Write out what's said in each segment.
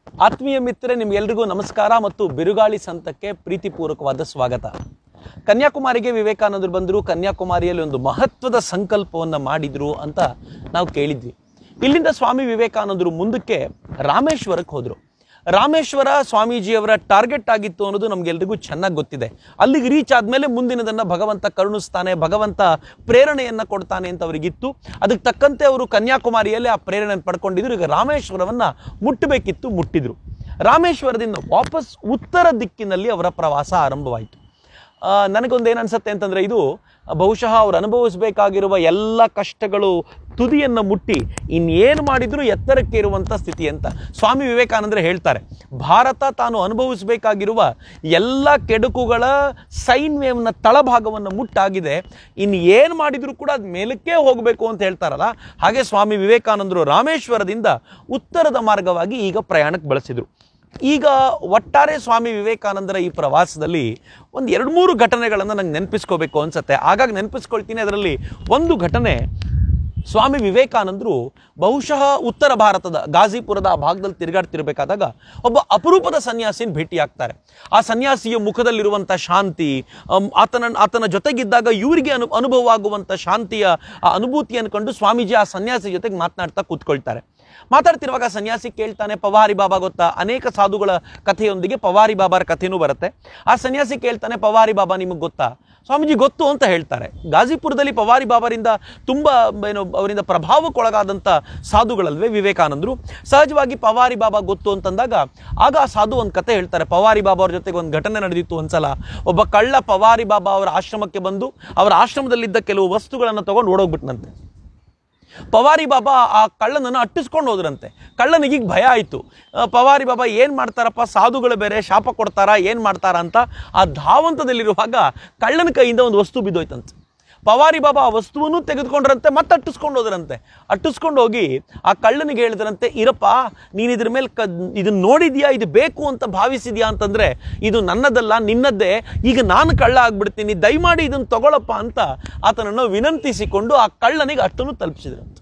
ಆತ್ಮೀಯ ಮಿತ್ರರೆ ನಿಮ್ಗೆಲ್ರಿಗೂ ನಮಸ್ಕಾರ ಮತ್ತು ಬಿರುಗಾಳಿ ಸಂತಕ್ಕೆ ಪ್ರೀತಿಪೂರ್ವಕವಾದ ಸ್ವಾಗತ ಕನ್ಯಾಕುಮಾರಿಗೆ ವಿವೇಕಾನಂದರು ಬಂದರು ಕನ್ಯಾಕುಮಾರಿಯಲ್ಲಿ ಒಂದು ಮಹತ್ವದ ಸಂಕಲ್ಪವನ್ನು ಮಾಡಿದ್ರು ಅಂತ ನಾವು ಕೇಳಿದ್ವಿ ಇಲ್ಲಿಂದ ಸ್ವಾಮಿ ವಿವೇಕಾನಂದರು ಮುಂದಕ್ಕೆ ರಾಮೇಶ್ವರಕ್ಕೆ ಹೋದರು ರಾಮೇಶ್ವರ ಸ್ವಾಮೀಜಿಯವರ ಟಾರ್ಗೆಟ್ ಆಗಿತ್ತು ಅನ್ನೋದು ನಮ್ಗೆಲ್ರಿಗೂ ಚೆನ್ನಾಗಿ ಗೊತ್ತಿದೆ ಅಲ್ಲಿಗೆ ರೀಚ್ ಆದಮೇಲೆ ಮುಂದಿನದನ್ನು ಭಗವಂತ ಕರುಣಿಸ್ತಾನೆ ಭಗವಂತ ಪ್ರೇರಣೆಯನ್ನು ಕೊಡ್ತಾನೆ ಅಂತ ಅವರಿಗಿತ್ತು ಅದಕ್ಕೆ ತಕ್ಕಂತೆ ಅವರು ಕನ್ಯಾಕುಮಾರಿಯಲ್ಲಿ ಆ ಪ್ರೇರಣೆಯನ್ನು ಪಡ್ಕೊಂಡಿದ್ರು ಈಗ ರಾಮೇಶ್ವರವನ್ನು ಮುಟ್ಟಬೇಕಿತ್ತು ಮುಟ್ಟಿದ್ರು ರಾಮೇಶ್ವರದಿಂದ ವಾಪಸ್ ಉತ್ತರ ದಿಕ್ಕಿನಲ್ಲಿ ಅವರ ಪ್ರವಾಸ ಆರಂಭವಾಯಿತು ಆ, ನನಗೊಂದೇನು ಅನ್ಸುತ್ತೆ ಅಂತಂದರೆ ಇದು ಬಹುಶಃ ಅವ್ರು ಅನುಭವಿಸಬೇಕಾಗಿರುವ ಎಲ್ಲ ಕಷ್ಟಗಳು ತುದಿಯನ್ನು ಮುಟ್ಟಿ ಇನ್ನೇನು ಮಾಡಿದರೂ ಎತ್ತರಕ್ಕೆ ಇರುವಂಥ ಸ್ಥಿತಿ ಅಂತ ಸ್ವಾಮಿ ವಿವೇಕಾನಂದರು ಹೇಳ್ತಾರೆ ಭಾರತ ತಾನು ಅನುಭವಿಸಬೇಕಾಗಿರುವ ಎಲ್ಲ ಕೆಡುಕುಗಳ ಸೈನ್ ವೇವ್ನ ತಳಭಾಗವನ್ನು ಮುಟ್ಟಾಗಿದೆ ಇನ್ನು ಏನು ಮಾಡಿದರೂ ಕೂಡ ಅದು ಮೇಲಕ್ಕೆ ಹೋಗಬೇಕು ಅಂತ ಹೇಳ್ತಾರಲ್ಲ ಹಾಗೆ ಸ್ವಾಮಿ ವಿವೇಕಾನಂದರು ರಾಮೇಶ್ವರದಿಂದ ಉತ್ತರದ ಮಾರ್ಗವಾಗಿ ಈಗ ಪ್ರಯಾಣಕ್ಕೆ ಬಳಸಿದರು ಈಗ ಒಟ್ಟಾರೆ ಸ್ವಾಮಿ ವಿವೇಕಾನಂದರ ಈ ಪ್ರವಾಸದಲ್ಲಿ ಒಂದು ಎರಡು ಮೂರು ಘಟನೆಗಳನ್ನು ನಂಗೆ ನೆನಪಿಸ್ಕೋಬೇಕು ಅನ್ಸುತ್ತೆ ಆಗಾಗ ನೆನಪಿಸ್ಕೊಳ್ತೀನಿ ಅದರಲ್ಲಿ ಒಂದು ಘಟನೆ ಸ್ವಾಮಿ ವಿವೇಕಾನಂದರು ಬಹುಶಃ ಉತ್ತರ ಭಾರತದ ಗಾಜಿಪುರದ ಆ ಭಾಗದಲ್ಲಿ ತಿರುಗಾಡ್ತಿರ್ಬೇಕಾದಾಗ ಒಬ್ಬ ಅಪರೂಪದ ಸನ್ಯಾಸಿನ ಭೇಟಿಯಾಗ್ತಾರೆ ಆ ಸನ್ಯಾಸಿಯ ಮುಖದಲ್ಲಿರುವಂಥ ಶಾಂತಿ ಅಮ್, ಆತನ ಆತನ ಜೊತೆಗಿದ್ದಾಗ ಇವರಿಗೆ ಅನು ಅನುಭವ ಆಗುವಂಥ ಶಾಂತಿಯ ಆ ಅನುಭೂತಿಯನ್ನು ಕಂಡು ಸ್ವಾಮೀಜಿ ಆ ಸನ್ಯಾಸಿ ಜೊತೆಗೆ ಮಾತನಾಡ್ತಾ ಕೂತ್ಕೊಳ್ತಾರೆ ಮಾತಾಡ್ತಿರುವಾಗ ಸನ್ಯಾಸಿ ಕೇಳ್ತಾನೆ ಪವಾರಿ ಬಾಬಾ ಗೊತ್ತಾ ಅನೇಕ ಸಾಧುಗಳ ಕಥೆಯೊಂದಿಗೆ ಪವಾರಿ ಬಾಬಾರ ಕಥೆನೂ ಬರುತ್ತೆ ಆ ಸನ್ಯಾಸಿ ಕೇಳ್ತಾನೆ ಪವಾರಿ ಬಾಬಾ ನಿಮಗೆ ಗೊತ್ತಾ ಸ್ವಾಮೀಜಿ ಗೊತ್ತು ಅಂತ ಹೇಳ್ತಾರೆ ಗಾಜಿಪುರದಲ್ಲಿ ಪವಾರಿ ಬಾಬಾರಿಂದ ತುಂಬ ಏನು ಅವರಿಂದ ಪ್ರಭಾವಕ್ಕೊಳಗಾದಂಥ ಸಾಧುಗಳಲ್ವೇ ವಿವೇಕಾನಂದರು ಸಹಜವಾಗಿ ಪವಾರಿ ಬಾಬಾ ಗೊತ್ತು ಅಂತಂದಾಗ ಆಗ ಆ ಸಾಧು ಒಂದು ಕತೆ ಹೇಳ್ತಾರೆ ಪವಾರಿ ಬಾಬಾ ಅವ್ರ ಜೊತೆಗೆ ಒಂದು ಘಟನೆ ನಡೆದಿತ್ತು ಒಂದ್ಸಲ ಒಬ್ಬ ಕಳ್ಳ ಪವಾರಿ ಬಾಬಾ ಅವರ ಆಶ್ರಮಕ್ಕೆ ಬಂದು ಅವರ ಆಶ್ರಮದಲ್ಲಿದ್ದ ಕೆಲವು ವಸ್ತುಗಳನ್ನು ತಗೊಂಡು ಓಡೋಗ್ಬಿಟ್ನಂತೆ ಪವಾರಿ ಬಾಬಾ ಆ ಕಳ್ಳನನ್ನು ಅಟ್ಟಿಸ್ಕೊಂಡು ಹೋದ್ರಂತೆ ಕಳ್ಳನಿಗೆ ಈಗ ಭಯ ಆಯಿತು ಪವಾರಿ ಬಾಬಾ ಏನು ಮಾಡ್ತಾರಪ್ಪ ಸಾಧುಗಳು ಬೇರೆ ಶಾಪ ಕೊಡ್ತಾರಾ ಏನು ಮಾಡ್ತಾರಾ ಅಂತ ಆ ಧಾವಂತದಲ್ಲಿರುವಾಗ ಕಳ್ಳನ ಕೈಯಿಂದ ಒಂದು ವಸ್ತು ಬಿದ್ದೋಯ್ತಂತೆ ಪವಾರಿ ಬಾಬಾ ಆ ವಸ್ತುವನ್ನು ತೆಗೆದುಕೊಂಡ್ರಂತೆ ಮತ್ತೆ ಅಟ್ಟಿಸ್ಕೊಂಡು ಹೋದ್ರಂತೆ ಅಟ್ಟಿಸ್ಕೊಂಡು ಹೋಗಿ ಆ ಕಳ್ಳನಿಗೆ ಹೇಳಿದ್ರಂತೆ ಇರಪ್ಪ ನೀನು ಇದ್ರ ಮೇಲೆ ಕ ಇದನ್ನ ನೋಡಿದ್ಯಾ ಇದು ಬೇಕು ಅಂತ ಭಾವಿಸಿದ್ಯಾ ಅಂತಂದ್ರೆ ಇದು ನನ್ನದಲ್ಲ ನಿನ್ನದ್ದೇ ಈಗ ನಾನು ಕಳ್ಳ ಆಗ್ಬಿಡ್ತೀನಿ ದಯಮಾಡಿ ಇದನ್ನು ತಗೊಳಪ್ಪ ಅಂತ ಆತನನ್ನು ವಿನಂತಿಸಿಕೊಂಡು ಆ ಕಳ್ಳನಿಗೆ ಅಷ್ಟನ್ನು ತಲುಪಿಸಿದ್ರಂತೆ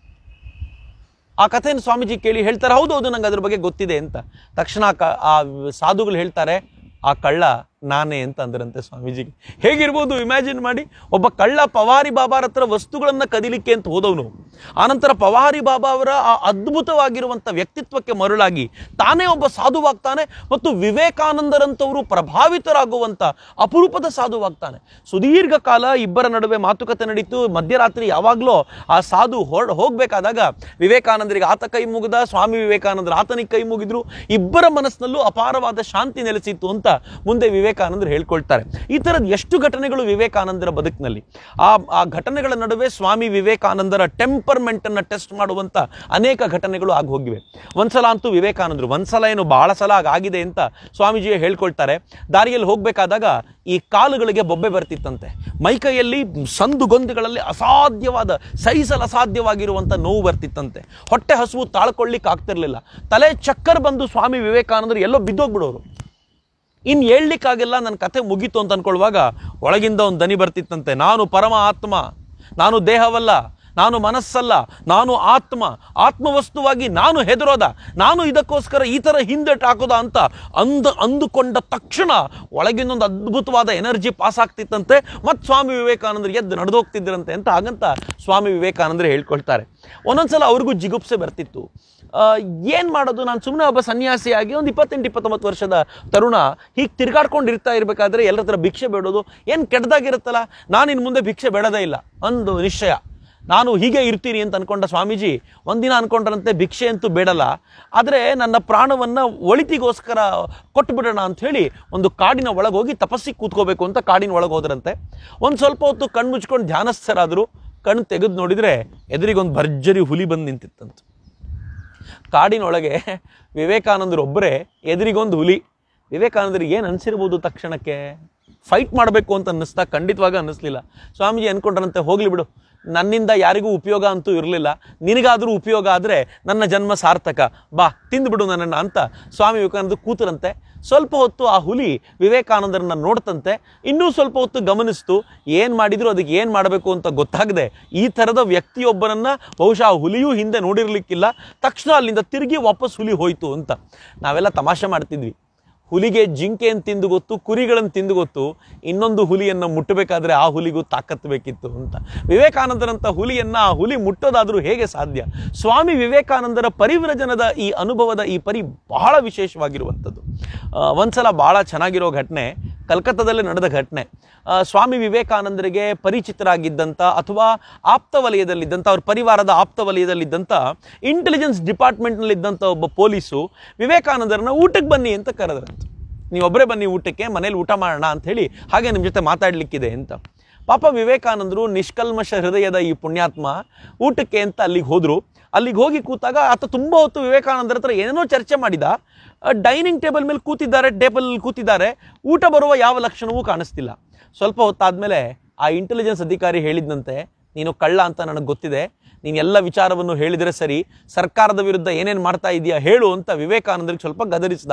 ಆ ಕಥೆಯನ್ನು ಸ್ವಾಮೀಜಿ ಕೇಳಿ ಹೇಳ್ತಾರೆ ಹೌದು ಹೌದು ನಂಗೆ ಅದ್ರ ಬಗ್ಗೆ ಗೊತ್ತಿದೆ ಅಂತ ತಕ್ಷಣ ಆ ಕ- ಆ ಸಾಧುಗಳು ಹೇಳ್ತಾರೆ ಆ ಕಳ್ಳ ನಾನೇ ಅಂತ ಅಂದ್ರಂತೆ ಸ್ವಾಮೀಜಿಗೆ ಹೇಗಿರ್ಬೋದು ಇಮ್ಯಾಜಿನ್ ಮಾಡಿ ಒಬ್ಬ ಕಳ್ಳ ಪವಾರಿ ಬಾಬಾರ ಹತ್ರ ವಸ್ತುಗಳನ್ನು ಕದಿಲಿಕ್ಕೆ ಅಂತ ಹೋದವನು ಆನಂತರ ಪವಾರಿ ಬಾಬಾ ಅವರ ಆ ಅದ್ಭುತವಾಗಿರುವಂಥ ವ್ಯಕ್ತಿತ್ವಕ್ಕೆ ಮರುಳಾಗಿ ತಾನೇ ಒಬ್ಬ ಸಾಧುವಾಗ್ತಾನೆ ಮತ್ತು ವಿವೇಕಾನಂದರಂಥವರು ಪ್ರಭಾವಿತರಾಗುವಂಥ ಅಪರೂಪದ ಸಾಧುವಾಗ್ತಾನೆ ಸುದೀರ್ಘ ಕಾಲ ಇಬ್ಬರ ನಡುವೆ ಮಾತುಕತೆ ನಡೀತು ಮಧ್ಯರಾತ್ರಿ ಯಾವಾಗಲೂ ಆ ಸಾಧು ಹೊರ ಹೋಗಬೇಕಾದಾಗ ವಿವೇಕಾನಂದರಿಗೆ ಆತ ಕೈ ಮುಗಿದ ಸ್ವಾಮಿ ವಿವೇಕಾನಂದರು ಆತನಿಗೆ ಕೈ ಮುಗಿದ್ರು ಇಬ್ಬರ ಮನಸ್ಸಿನಲ್ಲೂ ಅಪಾರವಾದ ಶಾಂತಿ ನೆಲೆಸಿತ್ತು ಅಂತ ಮುಂದೆ ವಿವೇಕಾನಂದರು ಹೇಳ್ಕೊಳ್ತಾರೆ ಈ ಥರದ ಎಷ್ಟು ಘಟನೆಗಳು ವಿವೇಕಾನಂದರ ಬದುಕಿನಲ್ಲಿ ಆ ಆ ಘಟನೆಗಳ ನಡುವೆ ಸ್ವಾಮಿ ವಿವೇಕಾನಂದರ ಟೆಂಪರ್ಮೆಂಟನ್ನು ಟೆಸ್ಟ್ ಮಾಡುವಂಥ ಅನೇಕ ಘಟನೆಗಳು ಆಗಿ ಹೋಗಿವೆ ಒಂದ್ಸಲ ಅಂತೂ ವಿವೇಕಾನಂದರು ಒಂದ್ಸಲ ಏನು ಬಹಳ ಸಲ ಆಗಿದೆ ಅಂತ ಸ್ವಾಮೀಜಿಯೇ ಹೇಳ್ಕೊಳ್ತಾರೆ ದಾರಿಯಲ್ಲಿ ಹೋಗಬೇಕಾದಾಗ ಈ ಕಾಲುಗಳಿಗೆ ಬೊಬ್ಬೆ ಬರ್ತಿತ್ತಂತೆ ಮೈಕೈಯಲ್ಲಿ ಸಂದುಗೊಂದುಗಳಲ್ಲಿ ಅಸಾಧ್ಯವಾದ ಸಹಿಸಲು ಅಸಾಧ್ಯವಾಗಿರುವಂಥ ನೋವು ಬರ್ತಿತ್ತಂತೆ ಹೊಟ್ಟೆ ಹಸುವು ತಾಳ್ಕೊಳ್ಳಿಕ್ಕೆ ಆಗ್ತಿರ್ಲಿಲ್ಲ ತಲೆ ಚಕ್ಕರ್ ಬಂದು ಸ್ವಾಮಿ ವಿವೇಕಾನಂದರು ಎಲ್ಲೋ ಬಿದ್ದೋಗ್ಬಿಡೋರು ಇನ್ನು ಹೇಳ್ಲಿಕ್ಕಾಗಿಲ್ಲ ನನ್ನ ಕಥೆ ಮುಗೀತು ಅಂತ ಅನ್ಕೊಳ್ಳುವಾಗ ಒಳಗಿಂದ ಒಂದು ದನಿ ಬರ್ತಿತ್ತಂತೆ ನಾನು ಪರಮ ಆತ್ಮ ನಾನು ದೇಹವಲ್ಲ ನಾನು ಮನಸ್ಸಲ್ಲ ನಾನು ಆತ್ಮ ಆತ್ಮವಸ್ತುವಾಗಿ ನಾನು ಹೆದರೋದ ನಾನು ಇದಕ್ಕೋಸ್ಕರ ಈ ಥರ ಹಿಂದೆಟ್ ಹಾಕೋದ ಅಂತ ಅಂದ ಅಂದುಕೊಂಡ ತಕ್ಷಣ ಒಳಗಿನೊಂದು ಅದ್ಭುತವಾದ ಎನರ್ಜಿ ಪಾಸ್ ಆಗ್ತಿತ್ತಂತೆ ಮತ್ತು ಸ್ವಾಮಿ ವಿವೇಕಾನಂದರು ಎದ್ದು ನಡೆದೋಗ್ತಿದ್ದರಂತೆ ಅಂತ ಹಾಗಂತ ಸ್ವಾಮಿ ವಿವೇಕಾನಂದರು ಹೇಳ್ಕೊಳ್ತಾರೆ ಒಂದೊಂದ್ಸಲ ಅವ್ರಿಗೂ ಜಿಗುಪ್ಸೆ ಬರ್ತಿತ್ತು ಏನು ಮಾಡೋದು ನಾನು ಸುಮ್ಮನೆ ಒಬ್ಬ ಸನ್ಯಾಸಿಯಾಗಿ ಒಂದು ಇಪ್ಪತ್ತೆಂಟು ಇಪ್ಪತ್ತೊಂಬತ್ತು ವರ್ಷದ ತರುಣ ಹೀಗೆ ತಿರ್ಗಾಡ್ಕೊಂಡು ಇರ್ತಾ ಇರಬೇಕಾದ್ರೆ ಎಲ್ಲರ ಹತ್ರ ಭಿಕ್ಷೆ ಬೇಡೋದು ಏನು ಕೆಟ್ಟದಾಗಿರುತ್ತಲ್ಲ ನಾನು ಇನ್ನು ಮುಂದೆ ಭಿಕ್ಷೆ ಬೇಡೋದೇ ಇಲ್ಲ ಒಂದು ನಿಶ್ಚಯ ನಾನು ಹೀಗೆ ಇರ್ತೀನಿ ಅಂತ ಅನ್ಕೊಂಡ ಸ್ವಾಮೀಜಿ ಒಂದಿನ ಅನ್ಕೊಂಡ್ರಂತೆ ಭಿಕ್ಷೆ ಅಂತೂ ಬೇಡಲ್ಲ ಆದರೆ ನನ್ನ ಪ್ರಾಣವನ್ನು ಒಳಿತಿಗೋಸ್ಕರ ಕೊಟ್ಬಿಡೋಣ ಅಂತ ಹೇಳಿ ಒಂದು ಕಾಡಿನ ಒಳಗೆ ಹೋಗಿ ತಪಸ್ಸಿಗೆ ಕೂತ್ಕೋಬೇಕು ಅಂತ ಕಾಡಿನ ಒಳಗೆ ಹೋದ್ರಂತೆ ಒಂದು ಸ್ವಲ್ಪ ಹೊತ್ತು ಕಣ್ಣು ಮುಚ್ಕೊಂಡು ಧ್ಯಾನಸ್ಥರಾದರು ಕಣ್ಣು ತೆಗೆದು ನೋಡಿದರೆ ಎದುರಿಗೊಂದು ಭರ್ಜರಿ ಹುಲಿ ಬಂದು ನಿಂತಿತ್ತಂತೆ ಕಾಡಿನೊಳಗೆ ವಿವೇಕಾನಂದರು ಒಬ್ಬರೇ ಎದುರಿಗೊಂದು ಹುಲಿ ವಿವೇಕಾನಂದರಿಗೆ ಏನು ಅನಿಸಿರ್ಬೋದು ತಕ್ಷಣಕ್ಕೆ ಫೈಟ್ ಮಾಡಬೇಕು ಅಂತ ಅನ್ನಿಸ್ತಾ ಖಂಡಿತವಾಗ ಅನ್ನಿಸ್ಲಿಲ್ಲ ಸ್ವಾಮೀಜಿ ಅನ್ಕೊಂಡ್ರಂತೆ ಹೋಗ್ಲಿ ಬಿಡು ನನ್ನಿಂದ ಯಾರಿಗೂ ಉಪಯೋಗ ಅಂತೂ ಇರಲಿಲ್ಲ ನಿನಗಾದರೂ ಉಪಯೋಗ ಆದರೆ ನನ್ನ ಜನ್ಮ ಸಾರ್ಥಕ ಬಾ ತಿಂದುಬಿಡು ನನ್ನನ್ನು ಅಂತ ಸ್ವಾಮಿ ವಿವೇಕಾನಂದ ಕೂತರಂತೆ ಸ್ವಲ್ಪ ಹೊತ್ತು ಆ ಹುಲಿ ವಿವೇಕಾನಂದರನ್ನ ನೋಡ್ತಂತೆ ಇನ್ನೂ ಸ್ವಲ್ಪ ಹೊತ್ತು ಗಮನಿಸ್ತು ಏನು ಮಾಡಿದ್ರು ಅದಕ್ಕೆ ಏನು ಮಾಡಬೇಕು ಅಂತ ಗೊತ್ತಾಗದೆ ಈ ಥರದ ವ್ಯಕ್ತಿಯೊಬ್ಬನನ್ನ ಬಹುಶಃ ಆ ಹುಲಿಯೂ ಹಿಂದೆ ನೋಡಿರ್ಲಿಕ್ಕಿಲ್ಲ ತಕ್ಷಣ ಅಲ್ಲಿಂದ ತಿರುಗಿ ವಾಪಸ್ ಹುಲಿ ಹೋಯ್ತು ಅಂತ ನಾವೆಲ್ಲ ತಮಾಷೆ ಮಾಡ್ತಿದ್ವಿ ಹುಲಿಗೆ ಜಿಂಕೆಯನ್ನು ತಿಂದು ಗೊತ್ತು ಕುರಿಗಳನ್ನು ತಿಂದು ಗೊತ್ತು ಇನ್ನೊಂದು ಹುಲಿಯನ್ನು ಮುಟ್ಟಬೇಕಾದ್ರೆ ಆ ಹುಲಿಗೂ ತಾಕತ್ತು ಬೇಕಿತ್ತು ಅಂತ ವಿವೇಕಾನಂದರಂಥ ಹುಲಿಯನ್ನು ಆ ಹುಲಿ ಮುಟ್ಟೋದಾದರೂ ಹೇಗೆ ಸಾಧ್ಯ ಸ್ವಾಮಿ ವಿವೇಕಾನಂದರ ಪರಿವ್ರಜನದ ಈ ಅನುಭವದ ಈ ಪರಿ ಬಹಳ ವಿಶೇಷವಾಗಿರುವಂಥದ್ದು ಆ, ಒಂದ್ಸಲ ಭಾಳ ಚೆನ್ನಾಗಿರೋ ಘಟನೆ ಕಲ್ಕತ್ತಾದಲ್ಲೇ ನಡೆದ ಘಟನೆ ಆ, ಸ್ವಾಮಿ ವಿವೇಕಾನಂದರಿಗೆ ಪರಿಚಿತರಾಗಿದ್ದಂಥ ಅಥವಾ ಆಪ್ತ ವಲಯದಲ್ಲಿದ್ದಂಥ ಅವ್ರ ಪರಿವಾರದ ಆಪ್ತ ವಲಯದಲ್ಲಿದ್ದಂಥ ಇಂಟೆಲಿಜೆನ್ಸ್ ಡಿಪಾರ್ಟ್ಮೆಂಟ್ನಲ್ಲಿದ್ದಂಥ ಒಬ್ಬ ಪೊಲೀಸು ವಿವೇಕಾನಂದರನ್ನ ಊಟಕ್ಕೆ ಬನ್ನಿ ಅಂತ ಕರೆದ್ರಂತೆ ನೀವೊಬ್ಬರೇ ಬನ್ನಿ ಊಟಕ್ಕೆ ಮನೇಲಿ ಊಟ ಮಾಡೋಣ ಅಂತ ಹೇಳಿ ಹಾಗೆ ನಿಮ್ಮ ಜೊತೆ ಮಾತಾಡಲಿಕ್ಕಿದೆ ಅಂತ ಪಾಪ ವಿವೇಕಾನಂದರು ನಿಷ್ಕಲ್ಮಶ ಹೃದಯದ ಈ ಪುಣ್ಯಾತ್ಮ ಊಟಕ್ಕೆ ಅಂತ ಅಲ್ಲಿಗೆ ಹೋದರು ಅಲ್ಲಿಗೆ ಹೋಗಿ ಕೂತಾಗ ಆತ ತುಂಬ ಹೊತ್ತು ವಿವೇಕಾನಂದರ ಹತ್ರ ಏನೇನೋ ಚರ್ಚೆ ಮಾಡಿದ ಡೈನಿಂಗ್ ಟೇಬಲ್ ಮೇಲೆ ಕೂತಿದ್ದಾರೆ ಟೇಬಲ್ ಕೂತಿದ್ದಾರೆ ಊಟ ಬರುವ ಯಾವ ಲಕ್ಷಣವೂ ಕಾಣಿಸ್ತಿಲ್ಲ ಸ್ವಲ್ಪ ಹೊತ್ತಾದಮೇಲೆ ಆ ಇಂಟೆಲಿಜೆನ್ಸ್ ಅಧಿಕಾರಿ ಹೇಳಿದ್ನಂತೆ ನೀನು ಕಳ್ಳ ಅಂತ ನನಗೆ ಗೊತ್ತಿದೆ ನೀನು ಎಲ್ಲ ವಿಚಾರವನ್ನು ಹೇಳಿದರೆ ಸರಿ ಸರ್ಕಾರದ ವಿರುದ್ಧ ಏನೇನು ಮಾಡ್ತಾ ಇದೀಯಾ ಹೇಳು ಅಂತ ವಿವೇಕಾನಂದರಿಗೆ ಸ್ವಲ್ಪ ಗದರಿಸಿದ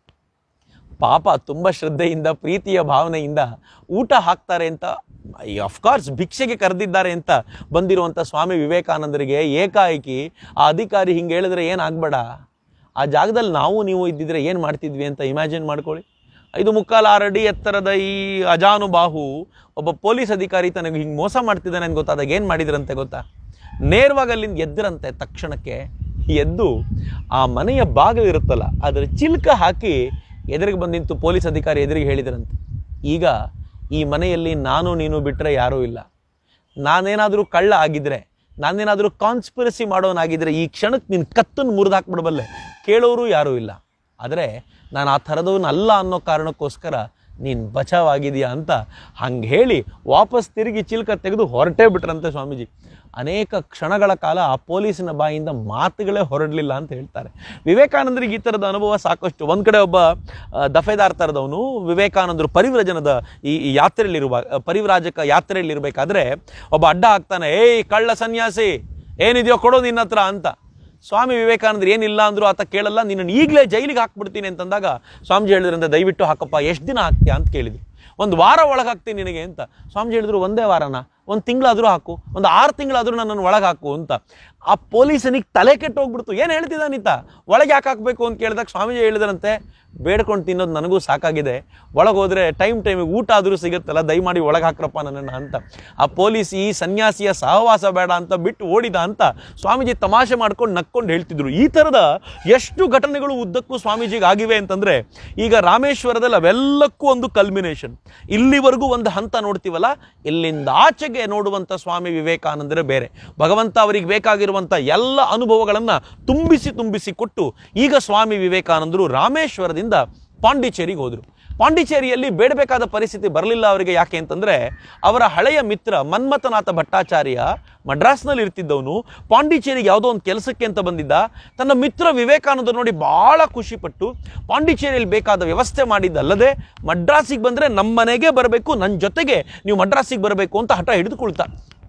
ಪಾಪ ತುಂಬ ಶ್ರದ್ಧೆಯಿಂದ ಪ್ರೀತಿಯ ಭಾವನೆಯಿಂದ ಊಟ ಹಾಕ್ತಾರೆ ಅಂತ ಅಫ್ಕೋರ್ಸ್ ಭಿಕ್ಷೆಗೆ ಕರೆದಿದ್ದಾರೆ ಅಂತ ಬಂದಿರುವಂಥ ಸ್ವಾಮಿ ವಿವೇಕಾನಂದರಿಗೆ ಏಕಾಏಕಿ ಆ ಅಧಿಕಾರಿ ಹಿಂಗೆ ಹೇಳಿದ್ರೆ ಏನಾಗಬೇಡ ಆ ಜಾಗದಲ್ಲಿ ನಾವು ನೀವು ಇದ್ದಿದ್ರೆ ಏನು ಮಾಡ್ತಿದ್ವಿ ಅಂತ ಇಮ್ಯಾಜಿನ್ ಮಾಡ್ಕೊಳ್ಳಿ ಐದು ಮುಕ್ಕಾಲು ಆರು ಅಡಿ ಎತ್ತರದ ಈ ಅಜಾನುಬಾಹು ಒಬ್ಬ ಪೊಲೀಸ್ ಅಧಿಕಾರಿ ತನಗೆ ಹಿಂಗೆ ಮೋಸ ಮಾಡ್ತಿದ್ದಾನೆ ಅಂತ ಗೊತ್ತಾದಾಗ ಏನು ಮಾಡಿದ್ರಂತೆ ಗೊತ್ತಾ ನೇರವಾಗಿ ಅಲ್ಲಿಂದ ಎದ್ದರಂತೆ ತಕ್ಷಣಕ್ಕೆ ಎದ್ದು ಆ ಮನೆಯ ಬಾಗಿಲಿರುತ್ತಲ್ಲ ಅದರ ಚಿಲ್ಕ ಹಾಕಿ ಎದುರಿಗೆ ಬಂದು ನಿಂತು ಪೊಲೀಸ್ ಅಧಿಕಾರಿ ಎದುರಿಗೆ ಹೇಳಿದ್ರಂತೆ ಈಗ ಈ ಮನೆಯಲ್ಲಿ ನಾನು ನೀನು ಬಿಟ್ಟರೆ ಯಾರೂ ಇಲ್ಲ ನಾನೇನಾದರೂ ಕಳ್ಳ ಆಗಿದ್ರೆ ನಾನೇನಾದರೂ ಕಾನ್ಸ್ಪಿರಸಿ ಮಾಡೋನಾಗಿದ್ರೆ ಈ ಕ್ಷಣಕ್ಕೆ ನಿನ್ನ ಕತ್ತನ್ನು ಮುರಿದು ಹಾಕ್ಬಿಡಬಲ್ಲೆ ಕೇಳೋರು ಯಾರೂ ಇಲ್ಲ ಆದರೆ ನಾನು ಆ ಥರದವನು ಅಲ್ಲ ಅನ್ನೋ ಕಾರಣಕ್ಕೋಸ್ಕರ ನೀನು ಬಚಾವಾಗಿದೆಯಾ ಅಂತ ಹಂಗೆ ಹೇಳಿ ವಾಪಸ್ ತಿರುಗಿ ಚಿಲ್ಕ ತೆಗೆದು ಹೊರಟೇ ಬಿಟ್ರಂತೆ ಸ್ವಾಮೀಜಿ ಅನೇಕ ಕ್ಷಣಗಳ ಕಾಲ ಆ ಪೊಲೀಸಿನ ಬಾಯಿಂದ ಮಾತುಗಳೇ ಹೊರಡಲಿಲ್ಲ ಅಂತ ಹೇಳ್ತಾರೆ ವಿವೇಕಾನಂದರಿಗೆ ಈ ಥರದ ಅನುಭವ ಸಾಕಷ್ಟು ಒಂದು ಕಡೆ ಒಬ್ಬ ಆ, ದಫೇದಾರ್ ಥರದವನು ವಿವೇಕಾನಂದರು ಪರಿವ್ರಜನದ ಈ ಈ ಯಾತ್ರೆಯಲ್ಲಿರುವ ಆ, ಪರಿವ್ರಾಜಕ ಯಾತ್ರೆಯಲ್ಲಿರಬೇಕಾದ್ರೆ ಒಬ್ಬ ಅಡ್ಡ ಹಾಕ್ತಾನೆ ಏಯ್ ಕಳ್ಳ ಸನ್ಯಾಸಿ ಏನಿದೆಯೋ ಕೊಡೋ ನಿನ್ನ ಹತ್ರ ಅಂತ ಸ್ವಾಮಿ ವಿವೇಕಾನಂದರು ಏನಿಲ್ಲ ಅಂದ್ರು ಆತ ಕೇಳಲ್ಲ ನಿನ್ನನ್ನು ಈಗಲೇ ಜೈಲಿಗೆ ಹಾಕ್ಬಿಡ್ತೀನಿ ಅಂತಂದಾಗ ಸ್ವಾಮೀಜಿ ಹೇಳಿದ್ರಂತೆ ದಯವಿಟ್ಟು ಹಾಕಪ್ಪ ಎಷ್ಟು ದಿನ ಹಾಕ್ತೀಯಾ ಅಂತ ಕೇಳಿದ್ರು ಒಂದು ವಾರ ಒಳಗೆ ಹಾಕ್ತೀನಿ ನಿನಗೆ ಅಂತ ಸ್ವಾಮೀಜಿ ಹೇಳಿದ್ರು ಒಂದೇ ವಾರನ ಒಂದು ತಿಂಗಳಾದರೂ ಹಾಕು ಒಂದು ಆರು ತಿಂಗಳಾದರೂ ನನ್ನನ್ನು ಒಳಗೆ ಹಾಕು ಅಂತ ಆ ಪೊಲೀಸನಿಗೆ ತಲೆ ಕೆಟ್ಟು ಹೋಗ್ಬಿಡ್ತು ಏನು ಹೇಳ್ತಿದ್ದಾನಿತ ಒಳಗೆ ಯಾಕೆ ಹಾಕಬೇಕು ಅಂತ ಕೇಳಿದಾಗ ಸ್ವಾಮೀಜಿ ಹೇಳಿದ್ರಂತೆ ಬೇಡ್ಕೊಂಡು ತಿನ್ನೋದು ನನಗೂ ಸಾಕಾಗಿದೆ ಒಳಗೆ ಹೋದರೆ ಟೈಮ್ ಟೈಮಿಗೆ ಊಟ ಆದರೂ ಸಿಗುತ್ತಲ್ಲ ದಯಮಾಡಿ ಒಳಗೆ ಹಾಕ್ರಪ್ಪ ನನ್ನನ್ನು ಅಂತ ಆ ಪೊಲೀಸ್ ಈ ಸನ್ಯಾಸಿಯ ಸಹವಾಸ ಬೇಡ ಅಂತ ಬಿಟ್ಟು ಓಡಿದ ಅಂತ ಸ್ವಾಮೀಜಿ ತಮಾಷೆ ಮಾಡ್ಕೊಂಡು ನಕ್ಕೊಂಡು ಹೇಳ್ತಿದ್ರು ಈ ಥರದ ಎಷ್ಟು ಘಟನೆಗಳು ಉದ್ದಕ್ಕೂ ಸ್ವಾಮೀಜಿಗೆ ಆಗಿವೆ ಅಂತಂದರೆ ಈಗ ರಾಮೇಶ್ವರದಲ್ಲಿ ಅವೆಲ್ಲಕ್ಕೂ ಒಂದು ಕಲ್ಮಿನೇಷನ್ ಇಲ್ಲಿವರೆಗೂ ಒಂದು ಹಂತ ನೋಡ್ತೀವಲ್ಲ ಇಲ್ಲಿಂದ ಆಚೆಗೆ ನೋಡುವಂಥ ಸ್ವಾಮಿ ವಿವೇಕಾನಂದರೇ ಬೇರೆ ಭಗವಂತ ಅವರಿಗೆ ಬೇಕಾಗಿರುವಂಥ ಎಲ್ಲ ಅನುಭವಗಳನ್ನು ತುಂಬಿಸಿ ತುಂಬಿಸಿ ಕೊಟ್ಟು ಈಗ ಸ್ವಾಮಿ ವಿವೇಕಾನಂದರು ರಾಮೇಶ್ವರದಿಂದ ಪಾಂಡಿಚೇರಿಗೆ ಹೋದರು ಪಾಂಡಿಚೇರಿಯಲ್ಲಿ ಬೇಡಬೇಕಾದ ಪರಿಸ್ಥಿತಿ ಬರಲಿಲ್ಲ ಅವರಿಗೆ ಯಾಕೆ ಅಂತಂದರೆ ಅವರ ಹಳೆಯ ಮಿತ್ರ ಮನ್ಮಥನಾಥ ಭಟ್ಟಾಚಾರ್ಯ ಮಡ್ರಾಸ್ನಲ್ಲಿ ಇರ್ತಿದ್ದವನು ಪಾಂಡಿಚೇರಿಗೆ ಯಾವುದೋ ಒಂದು ಕೆಲಸಕ್ಕೆ ಅಂತ ಬಂದಿದ್ದ ತನ್ನ ಮಿತ್ರ ವಿವೇಕಾನಂದ ನೋಡಿ ಭಾಳ ಖುಷಿಪಟ್ಟು ಪಾಂಡಿಚೇರಿಯಲ್ಲಿ ಬೇಕಾದ ವ್ಯವಸ್ಥೆ ಮಾಡಿದ್ದಲ್ಲದೆ ಮಡ್ರಾಸಿಗೆ ಬಂದರೆ ನಮ್ಮ ಮನೆಗೆ ಬರಬೇಕು ನನ್ನ ಜೊತೆಗೆ ನೀವು ಮಡ್ರಾಸಿಗೆ ಬರಬೇಕು ಅಂತ ಹಠ ಹಿಡಿದುಕೊಳ್ತಾ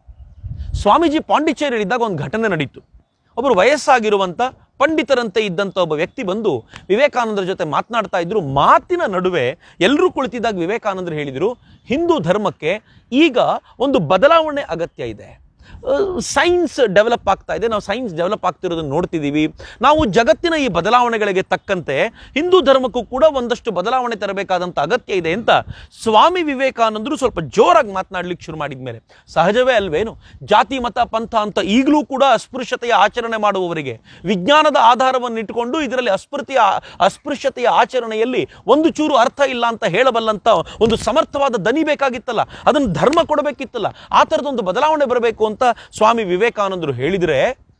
ಸ್ವಾಮೀಜಿ ಪಾಂಡಿಚೇರಿಯಲ್ಲಿದ್ದಾಗ ಒಂದು ಘಟನೆ ನಡೀತು ಒಬ್ಬರು ವಯಸ್ಸಾಗಿರುವಂಥ ಪಂಡಿತರಂತೆ ಇದ್ದಂಥ ಒಬ್ಬ ವ್ಯಕ್ತಿ ಬಂದು ವಿವೇಕಾನಂದರ ಜೊತೆ ಮಾತನಾಡ್ತಾ ಇದ್ರು ಮಾತಿನ ನಡುವೆ ಎಲ್ಲರೂ ಕುಳಿತಿದ್ದಾಗ ವಿವೇಕಾನಂದರು ಹೇಳಿದರು ಹಿಂದೂ ಧರ್ಮಕ್ಕೆ ಈಗ ಒಂದು ಬದಲಾವಣೆ ಅಗತ್ಯ ಇದೆ ಸೈನ್ಸ್ ಡೆವಲಪ್ ಆಗ್ತಾ ಇದೆ ನಾವು ಸೈನ್ಸ್ ಡೆವಲಪ್ ಆಗ್ತಿರೋದನ್ನು ನೋಡ್ತಿದ್ದೀವಿ ನಾವು ಜಗತ್ತಿನ ಈ ಬದಲಾವಣೆಗಳಿಗೆ ತಕ್ಕಂತೆ ಹಿಂದೂ ಧರ್ಮಕ್ಕೂ ಕೂಡ ಒಂದಷ್ಟು ಬದಲಾವಣೆ ತರಬೇಕಾದಂಥ ಅಗತ್ಯ ಇದೆ ಅಂತ ಸ್ವಾಮಿ ವಿವೇಕಾನಂದರು ಸ್ವಲ್ಪ ಜೋರಾಗಿ ಮಾತನಾಡ್ಲಿಕ್ಕೆ ಶುರು ಮಾಡಿದ ಮೇಲೆ ಸಹಜವೇ ಅಲ್ವೇನು ಜಾತಿ ಮತ ಪಂಥ ಅಂತ ಈಗಲೂ ಕೂಡ ಅಸ್ಪೃಶ್ಯತೆಯ ಆಚರಣೆ ಮಾಡುವವರಿಗೆ ವಿಜ್ಞಾನದ ಆಧಾರವನ್ನು ಇಟ್ಟುಕೊಂಡು ಇದರಲ್ಲಿ ಅಸ್ಪೃತಿಯ ಅಸ್ಪೃಶ್ಯತೆಯ ಆಚರಣೆಯಲ್ಲಿ ಒಂದು ಚೂರು ಅರ್ಥ ಇಲ್ಲ ಅಂತ ಹೇಳಬಲ್ಲಂತ ಒಂದು ಸಮರ್ಥವಾದ ದನಿ ಬೇಕಾಗಿತ್ತಲ್ಲ ಅದನ್ನು ಧರ್ಮ ಕೊಡಬೇಕಿತ್ತಲ್ಲ ಆ ಥರದೊಂದು ಬದಲಾವಣೆ ಬರಬೇಕು ಅಂತ ಸ್ವಾಮಿ ವಿವೇಕಾನಂದರು ಹೇಳಿದರೆ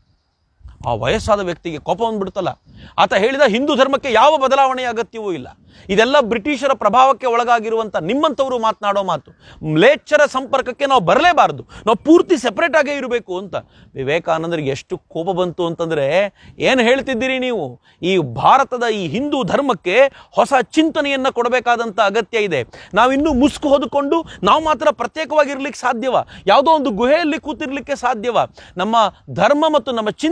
ಆ ವಯಸ್ಸಾದ ವ್ಯಕ್ತಿಗೆ ಕೋಪ ಬಂದ್ಬಿಡ್ತಲ್ಲ ಆತ ಹೇಳಿದ ಹಿಂದೂ ಧರ್ಮಕ್ಕೆ ಯಾವ ಬದಲಾವಣೆಯ ಅಗತ್ಯವೂ ಇಲ್ಲ ಇದೆಲ್ಲ ಬ್ರಿಟಿಷರ ಪ್ರಭಾವಕ್ಕೆ ಒಳಗಾಗಿರುವಂಥ ನಿಮ್ಮಂಥವರು ಮಾತನಾಡೋ ಮಾತು ಮ್ಲೇಚ್ಛರ ಸಂಪರ್ಕಕ್ಕೆ ನಾವು ಬರಲೇಬಾರದು ನಾವು ಪೂರ್ತಿ ಸೆಪ್ರೇಟ್ ಆಗೇ ಇರಬೇಕು ಅಂತ ವಿವೇಕಾನಂದರಿಗೆ ಎಷ್ಟು ಕೋಪ ಬಂತು ಅಂತಂದರೆ ಏನು ಹೇಳ್ತಿದ್ದೀರಿ ನೀವು ಈ ಭಾರತದ ಈ ಹಿಂದೂ ಧರ್ಮಕ್ಕೆ ಹೊಸ ಚಿಂತನೆಯನ್ನು ಕೊಡಬೇಕಾದಂಥ ಅಗತ್ಯ ಇದೆ ನಾವಿನ್ನೂ ಮುಸ್ಕು ಹೊದ್ಕೊಂಡು ನಾವು ಮಾತ್ರ ಪ್ರತ್ಯೇಕವಾಗಿರ್ಲಿಕ್ಕೆ ಸಾಧ್ಯವ ಯಾವುದೋ ಒಂದು ಗುಹೆಯಲ್ಲಿ ಕೂತಿರ್ಲಿಕ್ಕೆ ಸಾಧ್ಯವ ನಮ್ಮ ಧರ್ಮ ಮತ್ತು ನಮ್ಮ ಚಿಂತನೆಗಳಿಗೆ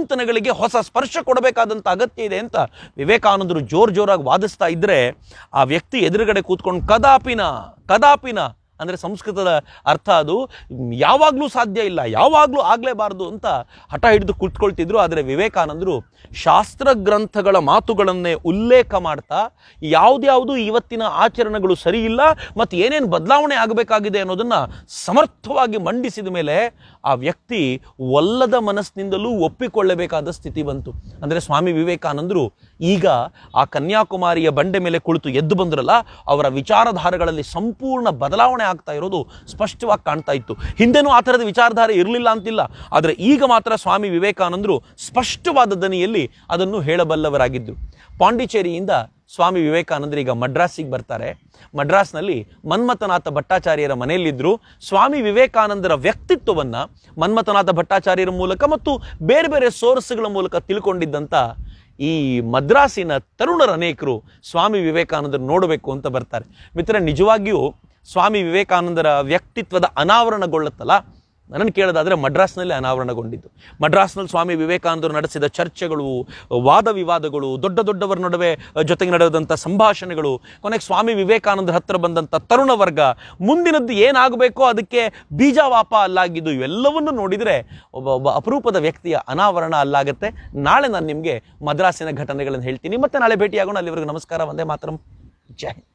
ಭಾವನೆಗಳಿಗೆ ಹೊಸ ಸ್ಪರ್ಶ ಕೊಡಬೇಕಾದಂಥ ಅಗತ್ಯ ಇದೆ ಅಂತ ವಿವೇಕಾನಂದರು ಜೋರ್ ಜೋರಾಗಿ ವಾದಿಸ್ತಾ ಇದ್ರೆ ಆ ವ್ಯಕ್ತಿ ಎದುರುಗಡೆ ಕೂತ್ಕೊಂಡು ಕದಾಪಿನ ಕದಾಪಿನ ಅಂದರೆ ಸಂಸ್ಕೃತದ ಅರ್ಥ ಅದು ಯಾವಾಗಲೂ ಸಾಧ್ಯ ಇಲ್ಲ ಯಾವಾಗಲೂ ಆಗಲೇಬಾರ್ದು ಅಂತ ಹಠ ಹಿಡಿದು ಕುಳಿತುಕೊಳ್ತಿದ್ರು ಆದರೆ ವಿವೇಕಾನಂದರು ಶಾಸ್ತ್ರ ಗ್ರಂಥಗಳ ಮಾತುಗಳನ್ನೇ ಉಲ್ಲೇಖ ಮಾಡ್ತಾ ಯಾವ್ದ್ಯಾವುದು ಇವತ್ತಿನ ಆಚರಣೆಗಳು ಸರಿ ಇಲ್ಲ ಮತ್ತು ಏನೇನು ಬದಲಾವಣೆ ಆಗಬೇಕಾಗಿದೆ ಅನ್ನೋದನ್ನು ಸಮರ್ಥವಾಗಿ ಮಂಡಿಸಿದ ಮೇಲೆ ಆ ವ್ಯಕ್ತಿ ಒಲ್ಲದ ಮನಸ್ಸಿನಿಂದಲೂ ಒಪ್ಪಿಕೊಳ್ಳಬೇಕಾದ ಸ್ಥಿತಿ ಬಂತು ಅಂದರೆ ಸ್ವಾಮಿ ವಿವೇಕಾನಂದರು ಈಗ ಆ ಕನ್ಯಾಕುಮಾರಿಯ ಬಂಡೆ ಮೇಲೆ ಕುಳಿತು ಎದ್ದು ಬಂದ್ರಲ್ಲ ಅವರ ವಿಚಾರಧಾರೆಗಳಲ್ಲಿ ಸಂಪೂರ್ಣ ಬದಲಾವಣೆ ಆಗ್ತಾ ಇರೋದು ಸ್ಪಷ್ಟವಾಗಿ ಕಾಣ್ತಾ ಇತ್ತು ಹಿಂದೆನೂ ಆ ಥರದ ವಿಚಾರಧಾರೆ ಇರಲಿಲ್ಲ ಅಂತಿಲ್ಲ ಆದರೆ ಈಗ ಮಾತ್ರ ಸ್ವಾಮಿ ವಿವೇಕಾನಂದರು ಸ್ಪಷ್ಟವಾದ ದನಿಯಲ್ಲಿ ಅದನ್ನು ಹೇಳಬಲ್ಲವರಾಗಿದ್ದರು ಪಾಂಡಿಚೇರಿಯಿಂದ ಸ್ವಾಮಿ ವಿವೇಕಾನಂದರು ಈಗ ಮಡ್ರಾಸಿಗೆ ಬರ್ತಾರೆ ಮಡ್ರಾಸ್ನಲ್ಲಿ ಮನ್ಮಥನಾಥ ಭಟ್ಟಾಚಾರ್ಯರ ಮನೆಯಲ್ಲಿದ್ದರು ಸ್ವಾಮಿ ವಿವೇಕಾನಂದರ ವ್ಯಕ್ತಿತ್ವವನ್ನು ಮನ್ಮಥನಾಥ ಭಟ್ಟಾಚಾರ್ಯರ ಮೂಲಕ ಮತ್ತು ಬೇರೆ ಬೇರೆ ಸೋರ್ಸ್ಗಳ ಮೂಲಕ ತಿಳ್ಕೊಂಡಿದ್ದಂಥ ಈ ಮದ್ರಾಸಿನ ತರುಣರ ಅನೇಕರು ಸ್ವಾಮಿ ವಿವೇಕಾನಂದರು ನೋಡಬೇಕು ಅಂತ ಬರ್ತಾರೆ ಮಿತ್ರ ನಿಜವಾಗಿಯೂ ಸ್ವಾಮಿ ವಿವೇಕಾನಂದರ ವ್ಯಕ್ತಿತ್ವದ ಅನಾವರಣಗೊಳ್ಳುತ್ತಲ್ಲ ನನ್ನನ್ನು ಕೇಳೋದಾದರೆ ಮಡ್ರಾಸ್ನಲ್ಲಿ ಅನಾವರಣಗೊಂಡಿದ್ದು ಮಡ್ರಾಸ್ನಲ್ಲಿ ಸ್ವಾಮಿ ವಿವೇಕಾನಂದರು ನಡೆಸಿದ ಚರ್ಚೆಗಳು ವಾದ ವಿವಾದಗಳು ದೊಡ್ಡ ದೊಡ್ಡವರ ನಡುವೆ ಜೊತೆಗೆ ನಡೆದಂಥ ಸಂಭಾಷಣೆಗಳು ಕೊನೆಗೆ ಸ್ವಾಮಿ ವಿವೇಕಾನಂದರ ಹತ್ರ ಬಂದಂಥ ತರುಣ ವರ್ಗ ಮುಂದಿನದ್ದು ಏನಾಗಬೇಕೋ ಅದಕ್ಕೆ ಬೀಜವಾಪ ಅಲ್ಲಾಗಿದ್ದು ಇವೆಲ್ಲವನ್ನು ನೋಡಿದರೆ ಒಬ್ಬ ಒಬ್ಬ ಅಪರೂಪದ ವ್ಯಕ್ತಿಯ ಅನಾವರಣ ಅಲ್ಲಾಗತ್ತೆ ನಾಳೆ ನಾನು ನಿಮಗೆ ಮದ್ರಾಸಿನ ಘಟನೆಗಳನ್ನು ಹೇಳ್ತೀನಿ ಮತ್ತೆ ನಾಳೆ ಭೇಟಿಯಾಗೋಣ ಅಲ್ಲಿವರೆಗೂ ನಮಸ್ಕಾರ ಒಂದೇ ಮಾತರಂ ಜೈ ಹಿಂದ್.